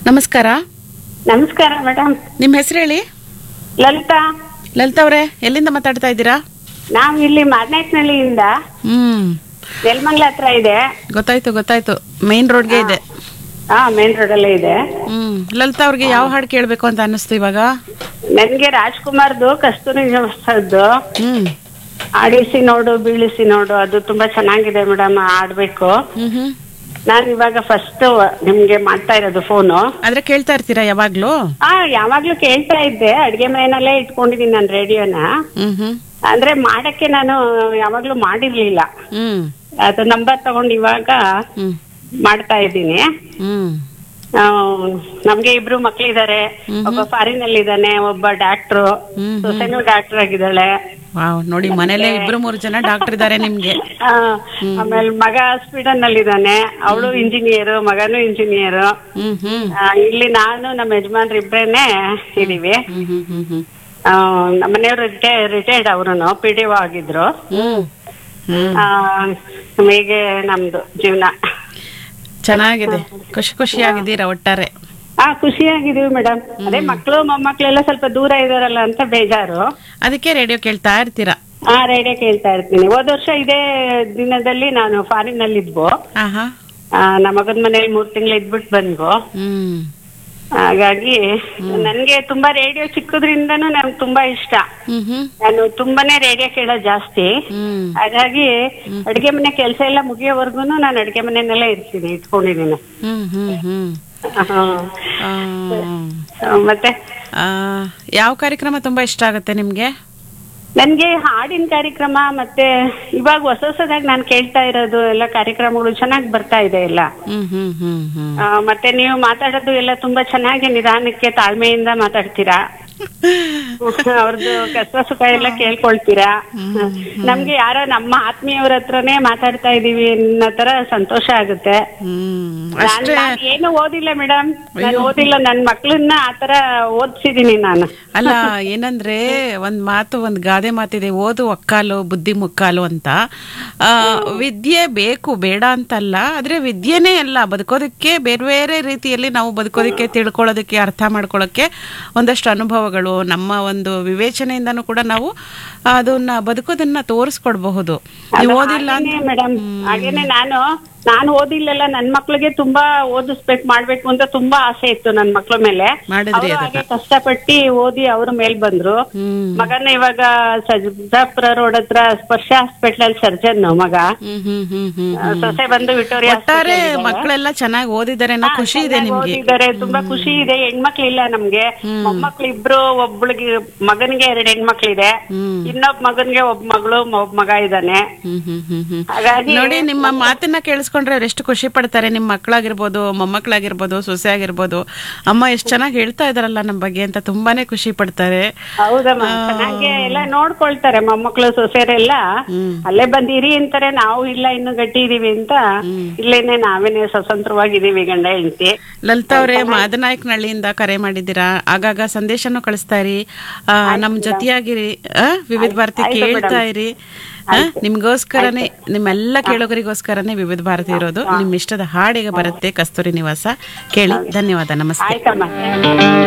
ನಮಸ್ಕಾರ ನಮಸ್ಕಾರ ಮೇಡಮ್ ನಿಮ್ಮ ಹೆಸರು ಹೇಳಿ ಲಲಿತಾ ಲಲಿತಾ ಅವರೇ ಎಲ್ಲಿಂದ ಮಾತಾಡ್ತಾ ಇದ್ದೀರಾ ನಾವು ಇಲ್ಲಿ ಮಾದನಾಯಕನಹಳ್ಳಿಯಿಂದ ಹ್ಮ್ ನೆಲಮಂಗ್ಲ ಹತ್ರ ಇದೆ ಗೊತ್ತಾಯ್ತು ಗೊತ್ತಾಯ್ತು ಮೇನ್ ರೋಡ್ಗೆ ಇದೆ ಹಾ ಮೇನ್ ರೋಡ್ ಅಲ್ಲೇ ಇದೆ ಹ್ಮ್ ಲಲಿತಾ ಅವ್ರಿಗೆ ಯಾವ ಹಾಡು ಕೇಳಬೇಕು ಅಂತ ಅನ್ನಿಸ್ತು ಇವಾಗ ನನ್ಗೆ ರಾಜ್ಕುಮಾರ್ದು ಕಸ್ತೂರಿ ನಿವಾಸದ್ದು ಹ್ಮ್ ಆಡಿಸಿ ನೋಡು ಬೀಳಿಸಿ ನೋಡು ಅದು ತುಂಬಾ ಚೆನ್ನಾಗಿದೆ ಮೇಡಮ್ ಆಡ್ಬೇಕು ಹ್ಮ್ ಹ್ಮ್ ನಾನು ಇವಾಗ ಫಸ್ಟ್ ನಿಮ್ಗೆ ಮಾಡ್ತಾ ಇರೋದು ಫೋನು ಆದ್ರೆ ಕೇಳ್ತಾ ಇರ್ತೀರಾ ಯಾವಾಗ್ಲೂ ಆ ಯಾವಾಗ್ಲೂ ಕೇಳ್ತಾ ಇದ್ದೆ ಅಡ್ಗೆ ಮನೆಯಲ್ಲೇ ಇಟ್ಕೊಂಡಿದ್ದೀನಿ ನಾನು ರೇಡಿಯೋನ ಹ್ಮ್ ಹ್ಮ್ ಅಂದ್ರೆ ಮಾಡಕ್ಕೆ ನಾನು ಯಾವಾಗ್ಲೂ ಮಾಡಿರ್ಲಿಲ್ಲ ಹ್ಮ್ ಅದು ನಂಬರ್ ತಗೊಂಡು ಇವಾಗ ಹ್ಮ್ ಮಾಡ್ತಾ ಇದ್ದೀನಿ ಹ್ಮ್ ಆ, ನಮ್ಗೆ ಇಬ್ರು ಮಕ್ಳಿದಾರೆ ಒಬ್ಬ ಫಾರಿನ್ ಅಲ್ಲಿ ಇದ್ದಾನೆ ಒಬ್ಬ ಡಾಕ್ಟ್ರು ಹ್ಮ್, ಸೊಸೆನೂ ಡಾಕ್ಟರ್ ಆಗಿದ್ದಾಳೆ ವಾವ್ ನೋಡಿ ಮನೇಲೆ ಇಬ್ರು ಮೂರು ಜನ ಡಾಕ್ಟರ್ ಇದಾರೆ ನಿಮ್ಗೆ ಆ, ಆಮೇಲೆ ಮಗ ಸ್ವೀಡನ್ ಅಲ್ಲಿ ಇದ್ದಾನೆ ಅವಳು ಇಂಜಿನಿಯರ್ ಮಗನು ಇಂಜಿನಿಯರ್ ಹ್ಮ್ ಹ್ಮ್ ಇಲ್ಲಿ ನಾನು ನಮ್ಮ ಯಜಮಾನ್ರು ಇಬ್ರೇನೆ ಇದೀವಿ ಹ್ಮ್ ಹ್ಮ್ ಹ್ಮ್ ಹ್ಮ್ ಆ, ನಮ್ಮ ಮನೆಯವರು ರಿಟೈರ್ಡ್ ಅವರು ಪಿ ಡಿ ಒ ಆಗಿದ್ರು ಹ್ಮ್ ಹ್ಮ್ ಆ, ಹೀಗೆ ನಮ್ದು ಜೀವನ ಚೆನ್ನಾಗಿದೆ ಖುಷಿ ಖುಷಿಯಾಗಿದ್ದೀರಾ ಒಟ್ಟಾರೆ ಆ ಖುಷಿಯಾಗಿದೀವಿ ಮೇಡಮ್ ಅದೇ ಮಕ್ಳು ಮೊಮ್ಮಕ್ಳೆಲ್ಲ ಸ್ವಲ್ಪ ದೂರ ಇದಾರಲ್ಲ ಅಂತ ಬೇಜಾರು ಅದಕ್ಕೆ ರೇಡಿಯೋ ಕೇಳ್ತಾ ಇರ್ತೀರಾ ಆ ರೇಡಿಯೋ ಕೇಳ್ತಾ ಇರ್ತೀನಿ ಹೋದ ವರ್ಷ ಇದೇ ದಿನದಲ್ಲಿ ನಾನು ಫಾರಿನ್ ಅಲ್ಲಿ ಇದ್ವು ಆಹಾ ಆ, ನಮ್ಮ ಮಗನ ಮನೇಲಿ ಮೂರ್ ತಿಂಗಳು ಇದ್ಬಿಟ್ಟು ಬಂದ್ವು ಹ್ಮ್ ಹಾಗಾಗಿ ನನ್ಗೆ ತುಂಬಾ ರೇಡಿಯೋ ಚಿಕ್ಕದ್ರಿಂದನೂ ನನ್ಗೆ ತುಂಬಾ ಇಷ್ಟ ಹ್ಮ್ ಹ್ಮ್ ನಾನು ತುಂಬಾನೇ ರೇಡಿಯೋ ಕೇಳೋದು ಜಾಸ್ತಿ ಹ್ಮ್ ಹಾಗಾಗಿ ಅಡ್ಗೆ ಮನೆ ಕೆಲಸ ಎಲ್ಲ ಮುಗಿಯೋವರೆಗೂ ನಾನು ಅಡ್ಗೆ ಮನೆಯಲ್ಲೇ ಇರ್ತೀನಿ ಇಟ್ಕೊಂಡಿದ್ದೀನಿ ಹ್ಮ್ ಹ್ಮ್ ಹ್ಮ್ ಹಾ. ಆ, ಮತ್ತೆ ಆ, ಯಾವ ಕಾರ್ಯಕ್ರಮ ತುಂಬಾ ಇಷ್ಟ ಆಗುತ್ತೆ ನಿಮ್ಗೆ ನನ್ಗೆ ಹಾಡಿನ ಕಾರ್ಯಕ್ರಮ ಮತ್ತೆ ಇವಾಗ ಹೊಸ ಹೊಸದಾಗಿ ನಾನು ಕೇಳ್ತಾ ಇರೋದು ಎಲ್ಲ ಕಾರ್ಯಕ್ರಮಗಳು ಚೆನ್ನಾಗಿ ಬರ್ತಾ ಇದೆ ಎಲ್ಲ ಹ್ಮ್ ಹ್ಮ್ ಹ್ಮ್ ಹ್ಮ್ ಆ, ಮತ್ತೆ ನೀವು ಮಾತಾಡೋದು ಎಲ್ಲ ತುಂಬಾ ಚೆನ್ನಾಗಿ ನಿಧಾನಕ್ಕೆ ತಾಳ್ಮೆಯಿಂದ ಮಾತಾಡ್ತೀರಾ ಅವ್ರದ್ದು ಕಷ್ಟ ಸುಖ ಎಲ್ಲ ಕೇಳ್ಕೊಳ್ತೀರಾ ನಮ್ಗೆ ಯಾರೋ ನಮ್ಮ ಆತ್ಮೀಯವ್ರ ಹತ್ರನೇ ಮಾತಾಡ್ತಾ ಇದೀವಿ ಅನ್ನೋ ತರ ಸಂತೋಷ ಆಗುತ್ತೆ ಹ್ಮ್ ನಾನ್- ಅಷ್ಟೇ ನಾನ್ ಏನು ಓದಿಲ್ಲ ಮೇಡಮ್ ನಾನು ಓದಿಲ್ಲ ನನ್ ಮಕ್ಳನ್ನ ಆತರ ಓದ್ಸಿದೀನಿ ನಾನು ಅಲ್ಲ ಏನಂದ್ರೆ ಒಂದ್ ಮಾತು ಒಂದ್ ಗಾದೆ ಮಾತಿದೆ ಓದು ಒಕ್ಕಾಲು ಬುದ್ಧಿ ಮುಕ್ಕಾಲು ಅಂತ ಆ, ವಿದ್ಯೆ ಬೇಕು ಬೇಡ ಅಂತಲ್ಲ ಆದ್ರೆ ವಿದ್ಯೆನೇ ಅಲ್ಲ ಬದುಕೋದಕ್ಕೆ ಬೇರೆ ಬೇರೆ ರೀತಿಯಲ್ಲಿ ನಾವು ಬದುಕೋದಕ್ಕೆ ತಿಳ್ಕೊಳ್ಳೋದಕ್ಕೆ ಅರ್ಥ ಮಾಡ್ಕೊಳ್ಳೋಕೆ ಒಂದಷ್ಟು ಅನುಭವಗಳು ನಮ್ಮ ಒಂದು ವಿವೇಚನೆಯಿಂದನೂ ಕೂಡ ನಾವು ಅದನ್ನ ಬದುಕೋದನ್ನ ತೋರಿಸ್ಕೊಡ್ಬಹುದು ನೀವು ಓದಿಲ್ಲ ಅಂತ ಮೇಡಮ್ ಹಾಗೇನೆ ನಾನು ನಾನು ಓದಿಲ್ಲಲ್ಲ ನನ್ ಮಕ್ಳಿಗೆ ತುಂಬಾ ಓದಿಸ್ಬೇಕು ಮಾಡ್ಬೇಕು ಅಂತ ತುಂಬಾ ಆಸೆ ಇತ್ತು ನನ್ ಮಕ್ಳ ಮೇಲೆ ಮಾಡಿದ್ರಿ ಅವ್ರು ಹಾಗೆ ಕಷ್ಟಪಟ್ಟು ಓದಿ ಅವ್ರ ಮೇಲ್ ಬಂದ್ರು ಹ್ಮ್ ಮಗನ ಇವಾಗ ಸಜ್ಜಾಪುರ ರೋಡ್ ಹತ್ರ ಸ್ಪರ್ಶ ಹಾಸ್ಪಿಟಲ್ ಅಲ್ಲಿ ಸರ್ಜನ್ ಮಗ ಹ್ಮ್ ಹ್ಮ್ ಹ್ಮ್ ಹ್ಮ್ ಆ, ಸೊಸೆ ಬಂದು ವಿಕ್ಟೋರಿಯಾ ಒಟ್ಟಾರೆ ಮಕ್ಕಳೆಲ್ಲ ಚೆನ್ನಾಗಿ ಓದಿದ್ದಾರೆ ಅನ್ನೋ ಖುಷಿ ಇದೆ ನಿಮ್ಗೆ ಓದಿದ್ದಾರೆ ತುಂಬಾ ಖುಷಿ ಇದೆ ಹೆಣ್ಮಕ್ಳಿಲ್ಲ ನಮ್ಗೆ ಮೊಮ್ಮಕ್ಳು ಇಬ್ರು ಒಬ್ಳಿಗೆ ಮಗನಿಗೆ ಎರಡು ಹೆಣ್ಮಕ್ಳಿದೆ ಹ್ಮ್ ಇನ್ನೊಬ್ಬ ಮಗನ್ಗೆ ಒಬ್ಬ ಮಗಳು ಒಬ್ಬ ಮಗ ಇದ್ದಾನೆ ಹ್ಮ್ ಹ್ಮ್ ಹ್ಮ್ ಹ್ಮ್ ಹಾಗಾಗಿ ನೋಡಿ ನಿಮ್ಮ ಮಾತನ್ನ ಕೇಳಿಸ್ಕೊಂಡ್ರೆ ಅವ್ರು ಎಷ್ಟು ಖುಷಿ ಪಡ್ತಾರೆ ನಿಮ್ಮ ಮಕ್ಕಳಾಗಿರ್ಬೋದು ಮೊಮ್ಮಕ್ಕಳಾಗಿರ್ಬೋದು ಸೊಸೆ ಆಗಿರ್ಬೋದು ಅಮ್ಮ ಎಷ್ಟು ಚೆನ್ನಾಗಿ ಹೇಳ್ತಾ ಇದಾರಲ್ಲ ನಮ್ಮ ಬಗ್ಗೆ ಅಂತ ತುಂಬಾನೇ ಖುಷಿ ಪಡ್ತಾರೆ ಹೌದಮ್ಮ ಚೆನ್ನಾಗಿ ಎಲ್ಲ ನೋಡ್ಕೊಳ್ತಾರೆ ಮೊಮ್ಮಕ್ಳು ಸೊಸೆಯರೆಲ್ಲ ಅಲ್ಲೇ ಬಂದಿರಿ ಅಂತಾರೆ ನಾವು ಇಲ್ಲ ಇನ್ನು ಗಟ್ಟಿ ಇದೀವಿ ಅಂತ ಇಲ್ಲೇನೆ ನಾವೇನೆ ಸ್ವತಂತ್ರವಾಗಿದೀವಿ ಗಂಡ ಹೆಂಡತಿ ಲಲಿತಾ ಅವರೇ ಮಾದನಾಯಕನಹಳ್ಳಿಯಿಂದ ಕರೆ ಮಾಡಿದ್ದೀರಾ ಆಗಾಗ ಸಂದೇಶನೂ ಕಳಿಸ್ತಾ ಇರಿ ಆ, ನಮ್ ಜೊತೆಯಾಗಿರಿ ಆ, ವಿವಿಧ ಭಾರತಿ ಕೇಳ್ತಾ ಇರಿ ಆ, ನಿಮ್ಗೋಸ್ಕರನೇ ನಿಮ್ಮೆಲ್ಲ ಕೇಳೋಗರಿಗೋಸ್ಕರನೇ ವಿವಿಧ ಭಾರತಿ ಇರೋದು ನಿಮ್ ಇಷ್ಟದ ಹಾಡಿಗೆ ಬರುತ್ತೆ ಕಸ್ತೂರಿ ನಿವಾಸ ಕೇಳಿ ಧನ್ಯವಾದ ನಮಸ್ತೆ ಆಯ್ತಮ್ಮ